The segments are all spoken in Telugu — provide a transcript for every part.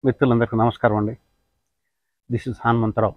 మిత్రులందరికీ నమస్కారం అండి దిస్ ఇస్ హనుమంతరావు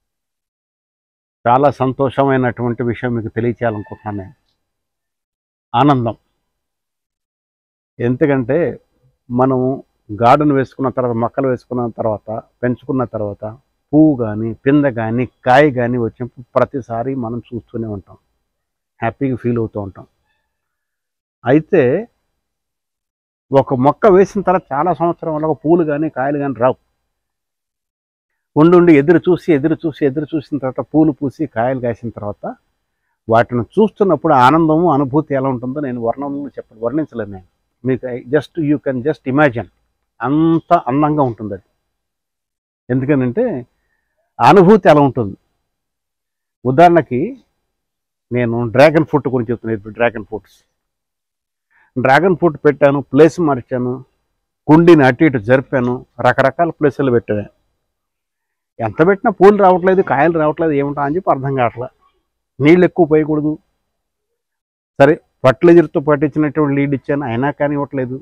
చాలా సంతోషమైనటువంటి విషయం మీకు తెలియచేయాలనుకుంటున్నాను నేను ఆనందం ఎందుకంటే మనము గార్డెన్ వేసుకున్న తర్వాత మొక్కలు వేసుకున్న తర్వాత పెంచుకున్న తర్వాత పువ్వు కానీ పిందె కానీ కాయ కానీ వచ్చినప్పుడు ప్రతిసారి మనం చూస్తూనే ఉంటాం హ్యాపీగా ఫీల్ అవుతూ ఉంటాం అయితే ఒక మొక్క వేసిన తర్వాత చాలా సంవత్సరం వల్ల పూలు కానీ కాయలు కానీ రావు ఉండి ఉండి ఎదురు చూసి ఎదురు చూసి ఎదురు చూసిన తర్వాత పూలు పూసి కాయలు కాసిన తర్వాత వాటిని చూస్తున్నప్పుడు ఆనందము అనుభూతి ఎలా ఉంటుందో నేను వర్ణంలో చెప్ప వర్ణించలేను నేను మీకు just you can just imagine అంత అందంగా ఉంటుంది అది ఎందుకనంటే ఆ అనుభూతి ఎలా ఉంటుంది ఉదాహరణకి నేను డ్రాగన్ ఫ్రూట్ గురించి చెప్తున్నాను ఇప్పుడు డ్రాగన్ ఫ్రూట్స్ డ్రాగన్ ఫ్రూట్ పెట్టాను ప్లేస్ మార్చాను కుండీని అటు ఇటు జరిపాను రకరకాల ప్లేసులు పెట్టాను ఎంత పెట్టినా పూలు రావట్లేదు కాయలు రావట్లేదు ఏముంటా అని చెప్పి అర్థం కావట్లే నీళ్ళు ఎక్కువ పోయకూడదు సరే ఫర్టిలైజర్తో పట్టించినటువంటి లీడ్ ఇచ్చాను అయినా కానీ ఇవ్వట్లేదు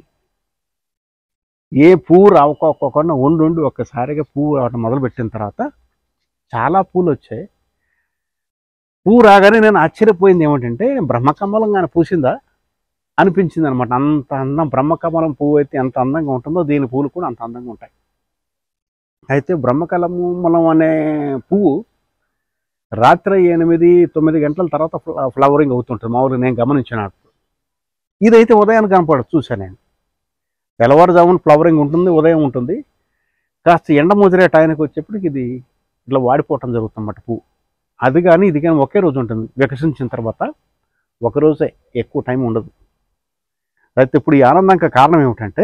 ఏ పువ్వు రావుకోకుండా ఉండి ఉండి ఒక్కసారిగా పువ్వు రావటం మొదలు పెట్టిన తర్వాత చాలా పూలు వచ్చాయి పువ్వు రాగానే నేను ఆశ్చర్యపోయింది ఏమిటంటే బ్రహ్మకమలం కానీ పూసిందా అనిపించింది అనమాట అంత అందం బ్రహ్మకమలం పువ్వు అయితే ఎంత అందంగా ఉంటుందో దీని పూలు కూడా అంత అందంగా ఉంటాయి అయితే బ్రహ్మకమలం అనే పువ్వు రాత్రి ఎనిమిది తొమ్మిది గంటల తర్వాత ఫ్ల- ఫ్లవరింగ్ అవుతుంటుంది మామూలుగా నేను గమనించినట్టు ఇదైతే ఉదయానికి కనపడదు చూశాను నేను తెల్లవారుజామున ఫ్లవరింగ్ ఉంటుంది ఉదయం ఉంటుంది కాస్త ఎండ ముదిరే టైంకి వచ్చేప్పటికి ఇది ఇట్లా వాడిపోవటం జరుగుతుందన్నమాట పువ్వు అది కానీ ఇది కానీ ఒకే రోజు ఉంటుంది వికసించిన తర్వాత ఒక రోజే ఎక్కువ టైం ఉండదు అయితే ఇప్పుడు ఈ ఆనందానికి కారణం ఏమిటంటే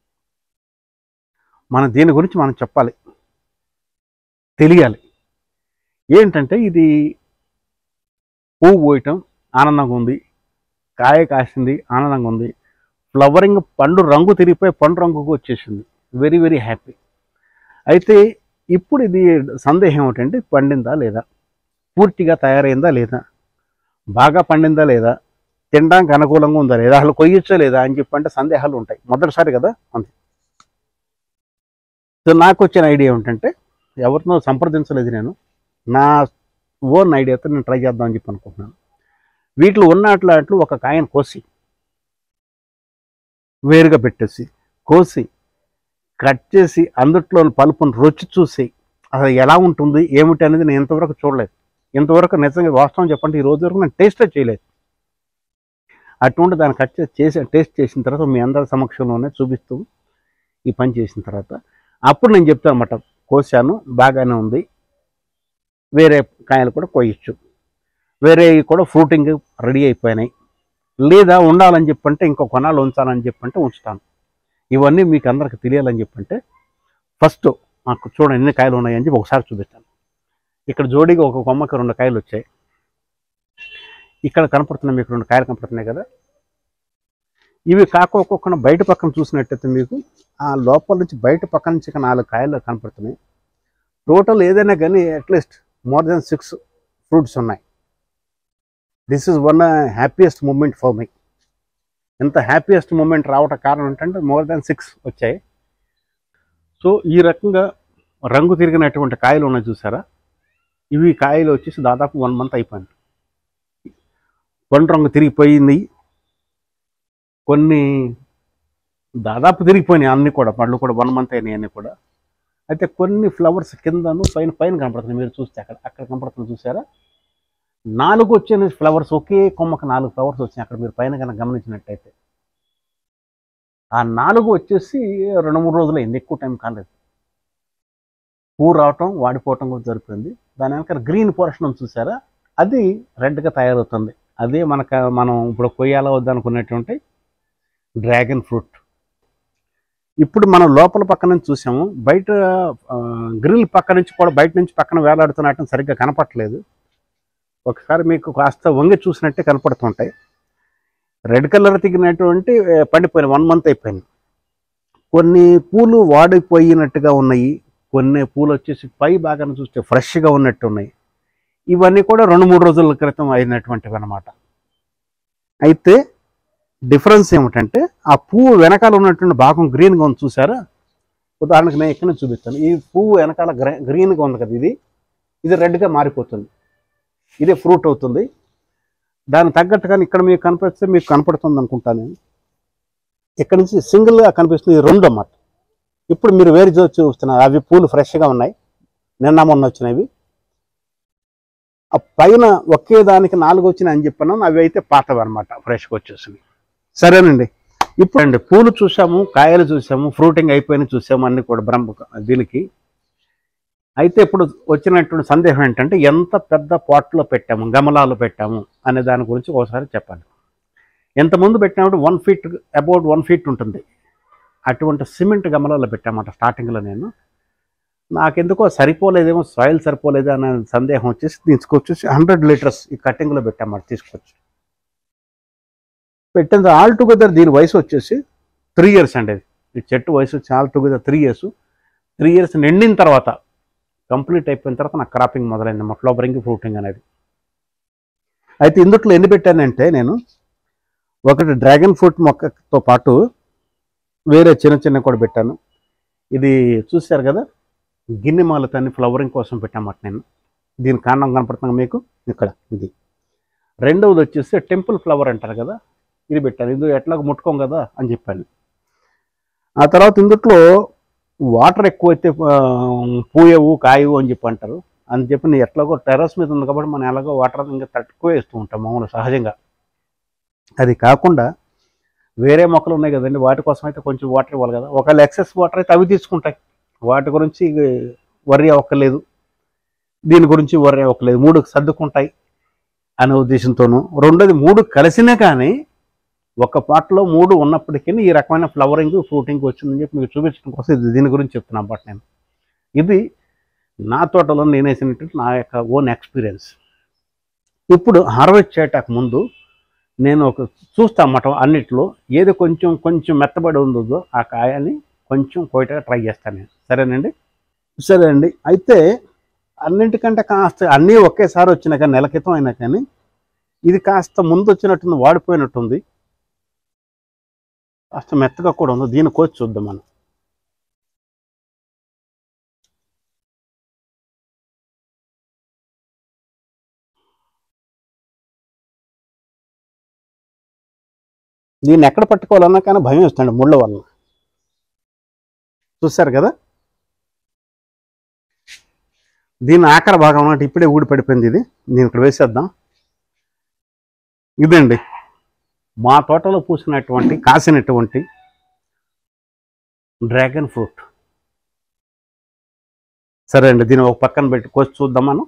మనం దీని గురించి మనం చెప్పాలి తెలియాలి ఏంటంటే ఇది పువ్వు పోయటం ఆనందంగా ఉంది కాయ కాసింది ఆనందంగా ఉంది ఫ్లవరింగ్ పండు రంగు తిరిగిపోయి పండు రంగుకు వచ్చేసింది వెరీ వెరీ హ్యాపీ అయితే ఇప్పుడు ఇది సందేహం ఏమిటంటే పండిందా లేదా పూర్తిగా తయారైందా లేదా బాగా పండిందా లేదా తినడానికి అనుకూలంగా ఉందా లేదా అసలు కొయ్యొచ్చా లేదా అని చెప్పి అంటే సందేహాలు ఉంటాయి మొదటిసారి కదా అంతే సో నాకు వచ్చిన ఐడియా ఏమిటంటే ఎవరినో సంప్రదించలేదు నేను నా ఓన్ ఐడియాతో నేను ట్రై చేద్దామని చెప్పి అనుకుంటున్నాను వీటిలో ఉన్న అట్లాంటి ఒక కాయను కోసి వేరుగా పెట్టేసి కోసి కట్ చేసి అందుట్లో పలుపును రుచి చూసి అసలు ఎలా ఉంటుంది ఏమిటి అనేది నేను ఇంతవరకు చూడలేదు ఇంతవరకు నిజంగా వాస్తవం చెప్పంటే ఈ రోజు వరకు నేను టేస్టే చేయలేదు అటువంటి దాన్ని కట్ చేసి చేసి టేస్ట్ చేసిన తర్వాత మీ అందరి సమక్షంలోనే చూపిస్తూ ఈ పని చేసిన తర్వాత అప్పుడు నేను చెప్తాను అనమాట కోసాను బాగానే ఉంది వేరే కాయలు కూడా కోయచ్చు వేరే కూడా ఫ్రూటింగ్ రెడీ అయిపోయినాయి లేదా ఉండాలని చెప్పంటే ఇంకో కొనాలు ఉంచాలని చెప్పంటే ఉంచుతాను ఇవన్నీ మీకు అందరికి తెలియాలని చెప్పంటే ఫస్ట్ మాకు చూడండి ఎన్ని కాయలు ఉన్నాయని చెప్పి ఒకసారి చూపిస్తాను ఇక్కడ జోడీగా ఒక కొమ్మకి రెండు కాయలు వచ్చాయి ఇక్కడ కనపడుతున్నాయి మీకు రెండు కాయలు కనపడుతున్నాయి కదా ఇవి కాకోకుండా బయట పక్కన చూసినట్టయితే మీకు ఆ లోపల నుంచి బయట పక్క నుంచి ఇక నాలుగు కాయలు కనపడుతున్నాయి టోటల్ ఏదైనా కానీ at least more than six fruits ఉన్నాయి this is one happiest moment for me ఎంత హ్యాపీయెస్ట్ మూమెంట్ రావటం కారణం ఏంటంటే మోర్ దాన్ సిక్స్ వచ్చాయి సో ఈ రకంగా రంగు తిరిగినటువంటి కాయలు ఉన్నాయి చూసారా ఇవి కాయలు వచ్చేసి దాదాపు వన్ మంత్ అయిపోయింది పండు రంగు తిరిగిపోయింది కొన్ని దాదాపు తిరిగిపోయినాయి అన్నీ కూడా పళ్ళు కూడా వన్ మంత్ అయినాయి అన్నీ కూడా అయితే కొన్ని ఫ్లవర్స్ కిందను పైన పైన కనపడుతున్నాయి మీరు చూస్తే అక్కడ అక్కడ కనపడుతుంది చూసారా నాలుగు వచ్చిన ఫ్లవర్స్ ఒకే కొమ్మకి నాలుగు ఫ్లవర్స్ వచ్చినాయి అక్కడ మీరు పైన కనుక గమనించినట్టయితే ఆ నాలుగు వచ్చేసి రెండు మూడు రోజులు అయింది ఎక్కువ టైం కాలేదు పువ్వు రావటం వాడిపోవటం కూడా జరిపోయింది దాని వెనక గ్రీన్ పోర్షన్ ఉంది చూసారా అది రెడ్గా తయారవుతుంది అదే మనకు మనం ఇప్పుడు కొయ్యాల వద్దనుకున్నటువంటి డ్రాగన్ ఫ్రూట్ ఇప్పుడు మనం లోపల పక్క నుంచి చూసాము బయట గ్రిల్ పక్క నుంచి కూడా బయట నుంచి పక్కన వేలాడుతున్నట్టు సరిగ్గా కనపట్లేదు ఒకసారి మీకు కాస్త వంగి చూసినట్టే కనపడుతుంటాయి రెడ్ కలర్ తిగినటువంటి ఆ, పండిపోయినాయి వన్ మంత్ అయిపోయింది కొన్ని పూలు వాడిపోయినట్టుగా ఉన్నాయి కొన్ని పూలు వచ్చేసి పై భాగాన్ని చూస్తే ఫ్రెష్గా ఉన్నట్టు ఉన్నాయి ఇవన్నీ కూడా రెండు మూడు రోజుల క్రితం అయినటువంటివి అన్నమాట అయితే డిఫరెన్స్ ఏమిటంటే ఆ పువ్వు వెనకాల ఉన్నటువంటి భాగం గ్రీన్గా ఉంది చూసారా ఉదాహరణకు నేను ఇక్కడ నుంచి చూపిస్తాను ఈ పువ్వు వెనకాల గ్ర గ్రీన్గా ఉంది కదా ఇది ఇది రెడ్గా మారిపోతుంది ఇదే ఫ్రూట్ అవుతుంది దానికి తగ్గట్టుగా ఇక్కడ మీకు కనిపిస్తే మీకు కనపడుతుంది అనుకుంటాను నేను ఇక్కడ నుంచి సింగిల్గా కనిపిస్తుంది ఇది రెండు అన్నమాట ఇప్పుడు మీరు వేరు చూ చూస్తున్నారు అవి పూలు ఫ్రెష్గా ఉన్నాయి నిన్న మొన్న వచ్చినవి ఆ పైన ఒకే దానికి నాలుగు వచ్చినాయి అని చెప్పాను అవి అయితే పాతవి అనమాట ఫ్రెష్గా వచ్చేసినాయి సరేనండి ఇప్పుడు అండి పూలు చూసాము కాయలు చూసాము ఫ్రూటింగ్ అయిపోయిన చూసాము అన్ని కూడా బ్రహ్మ దీనికి అయితే ఇప్పుడు వచ్చినటువంటి సందేహం ఏంటంటే ఎంత పెద్ద పాట్లో పెట్టాము గమలాలు పెట్టాము అనే దాని గురించి ఒకసారి చెప్పాలి ఎంత ముందు పెట్టినప్పుడు one feet about one feet ఉంటుంది అటువంటి సిమెంట్ గమలాలు పెట్టామట స్టార్టింగ్లో నేను నాకెందుకో సరిపోలేదేమో సాయిల్ సరిపోలేదు అనే సందేహం వచ్చేసి తీసుకొచ్చేసి హండ్రెడ్ లీటర్స్ ఈ కట్టింగ్లో పెట్టామట తీసుకొచ్చి పెట్టిన ఆల్ టుగెదర్ దీని వయసు వచ్చేసి త్రీ ఇయర్స్ అండి ఇది. ఈ చెట్టు వయసు వచ్చి all together three years three years నిండిన తర్వాత కంప్లీట్ అయిపోయిన తర్వాత నాకు క్రాపింగ్ మొదలైంది మా ఫ్లవరింగ్ ఫ్రూటింగ్ అనేది అయితే ఇందుట్లో ఎన్ని పెట్టానంటే నేను ఒకటి డ్రాగన్ ఫ్రూట్ మొక్కతో పాటు వేరే చిన్న చిన్న కూడా పెట్టాను ఇది చూశారు కదా గిన్నె మాలతాన్ని ఫ్లవరింగ్ కోసం పెట్టామట నేను దీని కారణం కనపడుతుంది మీకు ఇక్కడ ఇది రెండవది వచ్చేసి టెంపుల్ ఫ్లవర్ అంటారు కదా ఇది పెట్టాను ఇది ఎట్లాగో ముట్టుకోం కదా అని చెప్పాను ఆ తర్వాత ఇందుట్లో వాటర్ ఎక్కువైతే ఆ, పూయవు కాయవు అని చెప్పి అంటారు అని చెప్పి నేను ఎట్లాగో టెర్రస్ మీద ఉంది కాబట్టి మనం ఎలాగో వాటర్ ఇంకా తక్కువ వేస్తూ ఉంటాం మామూలు సహజంగా అది కాకుండా వేరే మొక్కలు ఉన్నాయి కదండి వాటి కోసం అయితే కొంచెం వాటర్ ఇవ్వాలి కదా ఒకవేళ ఎక్సెస్ వాటర్ అయితే అవి తీసుకుంటాయి వాటి గురించి వర్రీ అవ్వక్కర్లేదు దీని గురించి వర్రీ అవ్వక్కర్లేదు మూడు సర్దుకుంటాయి అనే ఉద్దేశంతోనూ రెండోది మూడు కలిసినా కానీ ఒక పాటలో మూడు ఉన్నప్పటికీ ఈ రకమైన ఫ్లవరింగ్ ఫ్రూటింగ్ వచ్చిందని చెప్పి మీకు చూపించడం కోసం ఇది దీని గురించి చెప్తున్నాను బట్ నేను ఇది నా తోటలో నేను వేసినటువంటి నా యొక్క ఓన్ ఎక్స్పీరియన్స్ ఇప్పుడు హార్వెస్ట్ చేయటానికి ముందు నేను ఒక చూస్తా అన్నమాట అన్నిట్లో ఏది కొంచెం కొంచెం మెత్తబడి ఉందో ఆ కాయని కొంచెం కోయటగా ట్రై చేస్తాను నేను సరేనండి సరే అండి అయితే అన్నింటికంటే కాస్త అన్నీ ఒకేసారి వచ్చినా కానీ నెల క్రితం అయినా కానీ ఇది కాస్త ముందు వచ్చినట్టుంది వాడిపోయినట్టుంది కాస్త మెత్తగా కూడా ఉంది దీన్ని కోసి చూద్దాం మనం దీన్ని ఎక్కడ పట్టుకోవాలన్నా కానీ భయం వేస్తుంది ముళ్ళ వల్ల చూశారు కదా దీని ఆఖరి భాగం అన్నట్టు ఇప్పుడే ఊడి పడిపోయింది ఇది నేను ఇక్కడ వేసేద్దాం ఇదండి మా తోటలో పూసినటువంటి కాసినటువంటి డ్రాగన్ ఫ్రూట్ సరే అండి దీన్ని ఒక పక్కన పెట్టి కోసి చూద్దాం మనం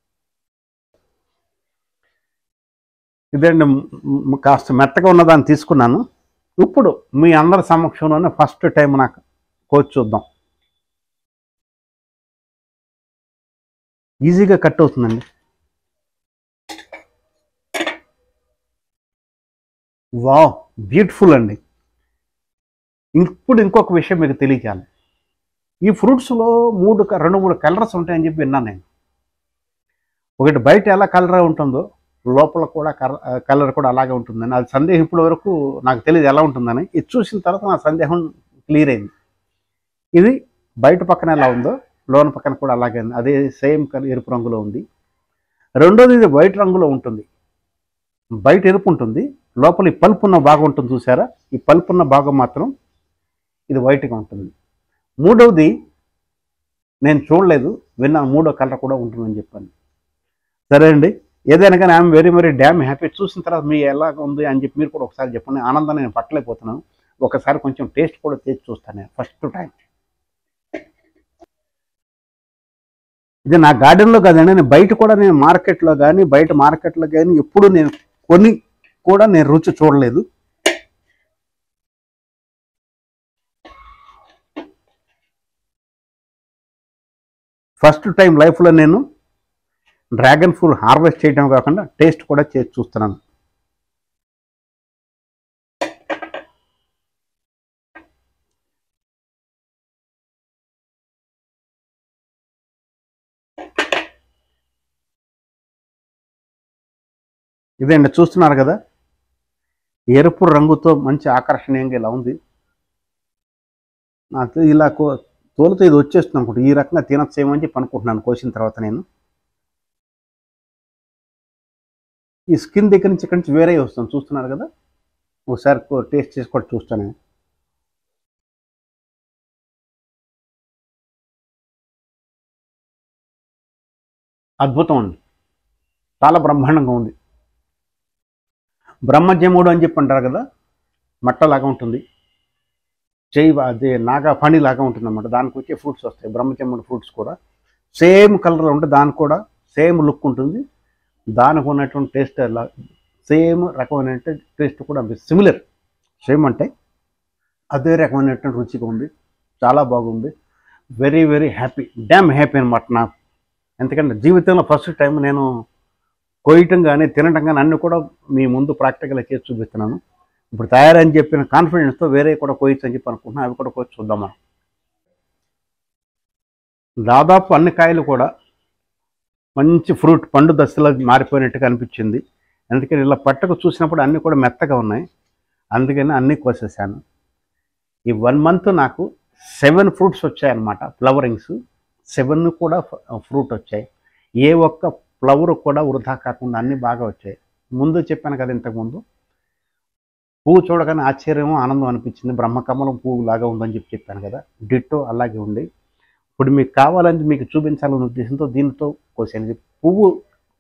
ఇదండి మ్- మ్- కాస్త మెత్తగా ఉన్నదాన్ని తీసుకున్నాను ఇప్పుడు మీ అందరి సమక్షంలోనే ఫస్ట్ టైం నాకు కోసి చూద్దాం ఈజీగా కట్ అవుతుందండి వావ్ బ్యూటిఫుల్ అండి ఇప్పుడు ఇంకొక విషయం మీకు తెలియజేయాలి ఈ ఫ్రూట్స్లో మూడు క- రెండు మూడు కలర్స్ ఉంటాయని చెప్పి విన్నాను నేను ఒకటి బయట ఎలా కలర్ ఉంటుందో లోపల కూడా కలర్ కూడా అలాగే ఉంటుందని అది సందేహం ఇప్పటి వరకు నాకు తెలియదు ఎలా ఉంటుందని ఇది చూసిన తర్వాత నా సందేహం క్లియర్ అయింది ఇది బయట పక్కన ఎలా ఉందో లోన పక్కన కూడా అలాగే ఉంది అదే సేమ్ కలర్ ఎరుపు రంగులో ఉంది రెండోది ఇది వైట్ రంగులో ఉంటుంది బయట ఎరుపు ఉంటుంది లోపల ఈ పల్పు ఉన్న భాగం ఉంటుంది చూసారా ఈ పల్పు ఉన్న భాగం మాత్రం ఇది వైట్గా ఉంటుంది మూడవది నేను చూడలేదు విన్నాను మూడో కలర్ కూడా ఉంటుందని చెప్పాను సరే అండి ఏదైనా కానీ I'm very very damn happy చూసిన తర్వాత మీ ఎలా ఉంది అని చెప్పి మీరు కూడా ఒకసారి చెప్పండి ఆనందాన్ని నేను పట్టలేకపోతున్నాను ఒకసారి కొంచెం టేస్ట్ కూడా తెచ్చి చూస్తాను నేను ఫస్ట్ టైం ఇది నా గార్డెన్లో కాదండి నేను బయట కూడా నేను మార్కెట్లో కానీ బయట మార్కెట్లో కానీ ఎప్పుడు నేను కొని కూడా నేను రుచి చూడలేదు ఫస్ట్ టైం లైఫ్లో నేను డ్రాగన్ ఫ్రూట్ హార్వెస్ట్ చేయడం కాకుండా టేస్ట్ కూడా చేసి చూస్తున్నాను ఇదండి చూస్తున్నారు కదా ఎరుపు రంగుతో మంచి ఆకర్షణీయంగా ఇలా ఉంది నాకు ఇలా కో తోలుతో ఇది వచ్చేస్తుంది అనుకుంటా ఈ రకంగా తినచ్చేమో అని చెప్పి అనుకుంటున్నాను కోసిన తర్వాత నేను ఈ స్కిన్ దగ్గర నుంచి ఇక్కడి నుంచి వేరే వస్తుంది చూస్తున్నారు కదా ఒకసారి టేస్ట్ చేసి కూడా చూస్తాను నేను. అద్భుతం అండి చాలా బ్రహ్మాండంగా ఉంది బ్రహ్మజముడు అని చెప్పి అంటారు కదా మట్టలాగా ఉంటుంది చేయి అదే నాగా ఫణి లాగా ఉంటుంది అన్నమాట దానికి వచ్చే ఫ్రూట్స్ వస్తాయి బ్రహ్మజముడు ఫ్రూట్స్ కూడా సేమ్ కలర్లో ఉంటే దానికి కూడా సేమ్ లుక్ ఉంటుంది దానికి ఉన్నటువంటి టేస్ట్ ఎలా సేమ్ రకమైన టేస్ట్ కూడా సిమిలర్ సేమ్ అంటే అదే రకమైనటువంటి రుచిగా ఉంది చాలా బాగుంది very very happy damn happy అనమాట నాకు ఎందుకంటే జీవితంలో ఫస్ట్ టైం నేను కోయటం కానీ తినటం కానీ అన్నీ కూడా మీ ముందు ప్రాక్టికల్గా చేసి చూపిస్తున్నాను ఇప్పుడు తయారని చెప్పిన కాన్ఫిడెన్స్తో వేరే కూడా కోయచ్చు అని చెప్పి అనుకుంటున్నాను అవి కూడా కోసి చూద్దాం మనం దాదాపు అన్ని కాయలు కూడా మంచి ఫ్రూట్ పండు దశలో మారిపోయినట్టుగా అనిపించింది అందుకని ఇలా పట్టకు చూసినప్పుడు అన్నీ కూడా మెత్తగా ఉన్నాయి అందుకని అన్నీ కోసేసాను ఈ వన్ మంత్ నాకు సెవెన్ ఫ్రూట్స్ వచ్చాయన్నమాట ఫ్లవరింగ్స్ సెవెన్ కూడా ఫ్రూట్ వచ్చాయి ఏ ఒక్క ఫ్లవర్ కూడా వృధా కాకుండా అన్నీ బాగా వచ్చాయి ముందు చెప్పాను కదా ఇంతకుముందు పువ్వు చూడగానే ఆశ్చర్యం ఆనందం అనిపించింది బ్రహ్మకమలం పువ్వు లాగా ఉందని చెప్పి చెప్పాను కదా డిట్టో అలాగే ఉంది ఇప్పుడు మీకు కావాలని మీకు చూపించాలనే ఉద్దేశంతో దీనితో కోసాను ఇది పువ్వు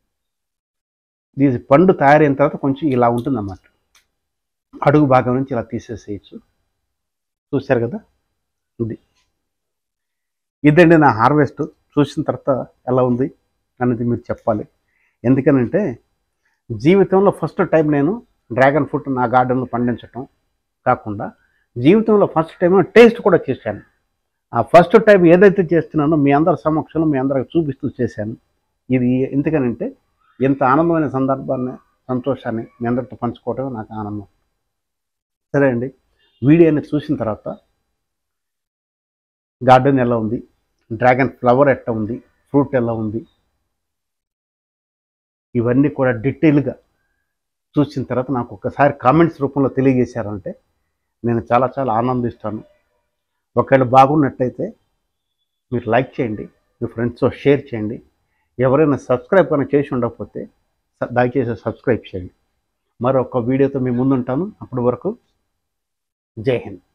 దీని పండు తయారైన తర్వాత కొంచెం ఇలా ఉంటుందన్నమాట అడుగు భాగం నుంచి ఇలా తీసేసేయచ్చు చూశారు కదా ఇది ఇదండి నా హార్వెస్ట్ చూసిన తర్వాత ఎలా ఉంది అనేది మీరు చెప్పాలి ఎందుకనంటే జీవితంలో ఫస్ట్ టైం నేను డ్రాగన్ ఫ్రూట్ నా గార్డెన్లో పండించటం కాకుండా జీవితంలో ఫస్ట్ టైం టేస్ట్ కూడా చేశాను ఆ ఫస్ట్ టైం ఏదైతే చేస్తున్నానో మీ అందరి సమక్షంలో మీ అందరికి చూపిస్తూ చేశాను ఇది ఎందుకనంటే ఇంత ఆనందమైన సందర్భాన్ని సంతోషాన్ని మీ అందరితో పంచుకోవటమే నాకు ఆనందం సరే అండి వీడియోని చూసిన తర్వాత గార్డెన్ ఎలా ఉంది డ్రాగన్ ఫ్లవర్ ఎట్లా ఉంది ఫ్రూట్ ఎలా ఉంది ఇవన్నీ కూడా డీటెయిల్గా చూసిన తర్వాత నాకు ఒకసారి కామెంట్స్ రూపంలో తెలియజేశారంటే నేను చాలా చాలా ఆనందిస్తాను ఒకవేళ బాగున్నట్టయితే మీరు లైక్ చేయండి మీ ఫ్రెండ్స్తో షేర్ చేయండి ఎవరైనా సబ్స్క్రైబ్ కనుక చేసి ఉండకపోతే స- దయచేసి సబ్స్క్రైబ్ చేయండి మరొక వీడియోతో మీ ముందుంటాను అప్పటి వరకు జై హింద్